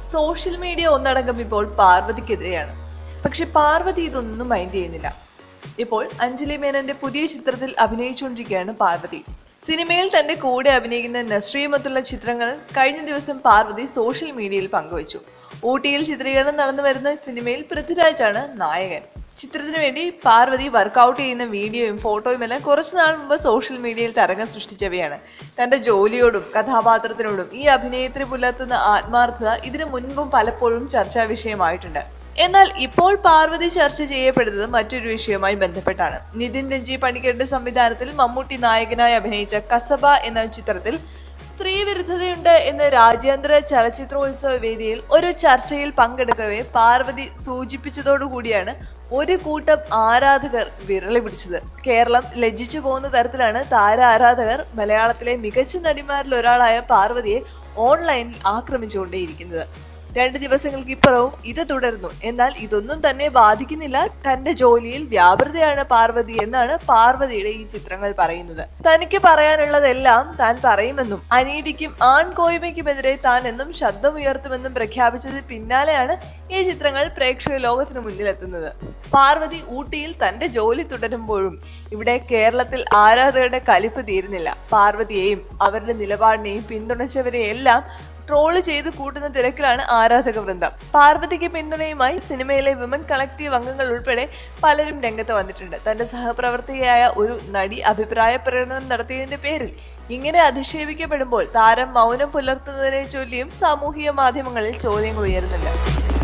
social media ഒന്നടങ്കം ഇപ്പോൾ പാർവതിക്കെതിരെയാണ് പക്ഷെ പാർവതി ഇതൊന്നും മൈൻഡ് ചെയ്യുന്നില്ല ഇപ്പോൾ അഞ്ജലി മേനന്റെ പുതിയ ചിത്രത്തിൽ അഭിനയിച്ചുകൊണ്ടിരിക്കുകയാണ് പാർവതി സിനിമയിൽ തന്റെ കൂടെ അഭിനയിക്കുന്ന നസ്രിയുമൊത്തുള്ള ചിത്രങ്ങൾ കഴിഞ്ഞ ദിവസം പാർവതി സോഷ്യൽ മീഡിയയിൽ പങ്കുവച്ചു ഊട്ടിയിൽ ചിത്രീകരണം നടന്നു വരുന്ന സിനിമയിൽ പൃഥ്വിരാജാണ് നായകൻ ചിത്രത്തിന് വേണ്ടി പാർവതി വർക്കൗട്ട് ചെയ്യുന്ന വീഡിയോയും ഫോട്ടോയും എല്ലാം കുറച്ചു നാൾ മുമ്പ് സോഷ്യൽ മീഡിയയിൽ തരംഗം സൃഷ്ടിച്ചവയാണ് തന്റെ ജോലിയോടും കഥാപാത്രത്തിനോടും ഈ അഭിനയത്തിന് പുലർത്തുന്ന ആത്മാർത്ഥത ഇതിനു മുൻപും പലപ്പോഴും ചർച്ചാ വിഷയമായിട്ടുണ്ട് എന്നാൽ ഇപ്പോൾ പാർവതി ചർച്ച ചെയ്യപ്പെടുന്നത് മറ്റൊരു വിഷയവുമായി ബന്ധപ്പെട്ടാണ് നിതിൻ രഞ്ജി പണിക്കരുടെ സംവിധാനത്തിൽ മമ്മൂട്ടി നായകനായി അഭിനയിച്ച കസബ എന്ന ചിത്രത്തിൽ സ്ത്രീ വിരുദ്ധതയുണ്ട് എന്ന് രാജ്യാന്തര ചലച്ചിത്രോത്സവ വേദിയിൽ ഒരു ചർച്ചയിൽ പങ്കെടുക്കവേ പാർവതി സൂചിപ്പിച്ചതോടുകൂടിയാണ് ഒരു കൂട്ടം ആരാധകർ വിരളി പിടിച്ചത് കേരളം ലജ്ജിച്ചു പോകുന്ന തരത്തിലാണ് താര ആരാധകർ മലയാളത്തിലെ മികച്ച നടിമാരിൽ ഒരാളായ പാർവതിയെ ഓൺലൈനിൽ ആക്രമിച്ചുകൊണ്ടേയിരിക്കുന്നത് രണ്ട് ദിവസങ്ങൾക്ക് ഇപ്പുറവും ഇത് തുടർന്നു എന്നാൽ ഇതൊന്നും തന്നെ ബാധിക്കുന്നില്ല തന്റെ ജോലിയിൽ വ്യാപൃതയാണ് പാർവതി എന്നാണ് പാർവതിയുടെ ഈ ചിത്രങ്ങൾ പറയുന്നത് തനിക്ക് പറയാനുള്ളതെല്ലാം താൻ പറയുമെന്നും അനീതിക്കും ആൺകോയ്മയ്ക്കുമെതിരെ താൻ എന്നും ശബ്ദമുയർത്തുമെന്നും പ്രഖ്യാപിച്ചതിന് പിന്നാലെയാണ് ഈ ചിത്രങ്ങൾ പ്രേക്ഷക ലോകത്തിന് മുന്നിലെത്തുന്നത് പാർവതി ഊട്ടിയിൽ തന്റെ ജോലി തുടരുമ്പോഴും ഇവിടെ കേരളത്തിൽ ആരാധകരുടെ കലിപ്പ് തീരുന്നില്ല പാർവതിയെയും അവരുടെ നിലപാടിനെയും പിന്തുണച്ചവരെയെല്ലാം ട്രോള് ചെയ്ത് കൂട്ടുന്ന തിരക്കിലാണ് ആരാധക വൃന്ദം പാർവതിക്ക് പിന്തുണയുമായി സിനിമയിലെ വിമൻ കളക്റ്റീവ് അംഗങ്ങൾ ഉൾപ്പെടെ പലരും രംഗത്ത് വന്നിട്ടുണ്ട് തന്റെ സഹപ്രവർത്തകയായ ഒരു നടി അഭിപ്രായ പ്രകടനം നടത്തിയതിന്റെ പേരിൽ ഇങ്ങനെ അധിക്ഷേപിക്കപ്പെടുമ്പോൾ താരം മൗനം പുലർത്തുന്നതിനെ ചൊല്ലിയും സാമൂഹിക മാധ്യമങ്ങളിൽ ചോദ്യങ്ങൾ ഉയരുന്നുണ്ട്